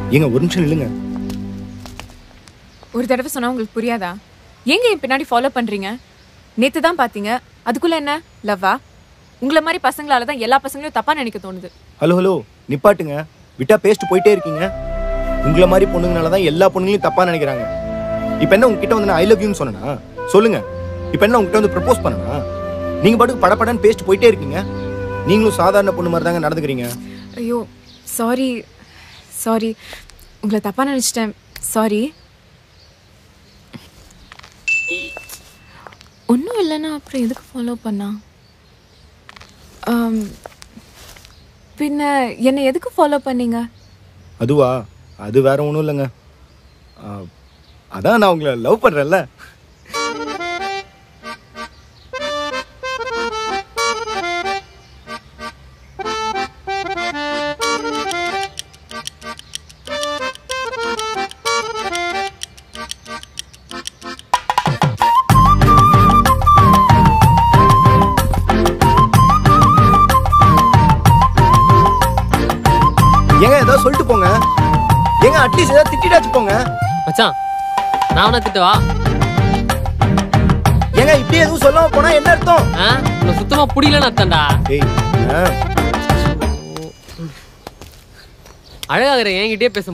ஏங்க ஒரு நிமிஷம் இல்லைங்க ஒரு தடவை சொன்னா உங்களுக்கு புரியாதா ஏங்க என் பின்னாடி ஃபாலோ பண்றீங்க நேத்து தான் பாத்தீங்க அதுக்குள்ள என்ன லவ்வா உங்களை மாதிரி பசங்களால தான் எல்லா பசங்களையும் தப்பா நினைக்க தோணுது ஹலோ ஹலோ நிப்பாட்டுங்க விட்டா பேஸ்ட் போயிட்டே இருக்கீங்க உங்களை மாதிரி பொண்ணுங்கனால தான் எல்லா பொண்ணுங்களையும் தப்பா நினைக்கிறாங்க இப்போ என்ன உங்ககிட்ட வந்து நான் ஐ லவ் யூன்னு சொன்னேனா சொல்லுங்க இப்போ என்ன உங்ககிட்ட வந்து ப்ரப்போஸ் பண்ணனா நீங்க பாட்டுக்கு படப்படன்னு பேஸ்ட் போயிட்டே இருக்கீங்க நீங்களும் சாதாரண பொண்ணு மாதிரி தாங்க நடந்துக்கிறீங்க ஐயோ சாரி சாரி உங்களை தப்பா நினைச்சிட்டேன் சாரி ஒன்றும் இல்லைன்னா அப்புறம் எதுக்கு ஃபாலோ பண்ணா ஆம், பின்ன என்னை எதுக்கு ஃபாலோ பண்ணீங்க அதுவா அது வேற ஒன்றும் இல்லைங்க ஆ, அதான் நான் உங்களை லவ் பண்றேன்ல ஏங்க ஏதாவது சொல்லிட்டு போங்க ஏங்க அட்லீஸ்ட் ஏதாவது திட்டிடாச்சு போங்க மச்சான் நான் அவனை திட்டவா ஏங்க இப்படி எதுவும் சொல்லாம போனா என்ன அர்த்தம் ஆ உன்னை சுத்தமா புடியலன்னு அர்த்தம்டா ஏய் ஆ அழகாகிற என்கிட்டயே பேச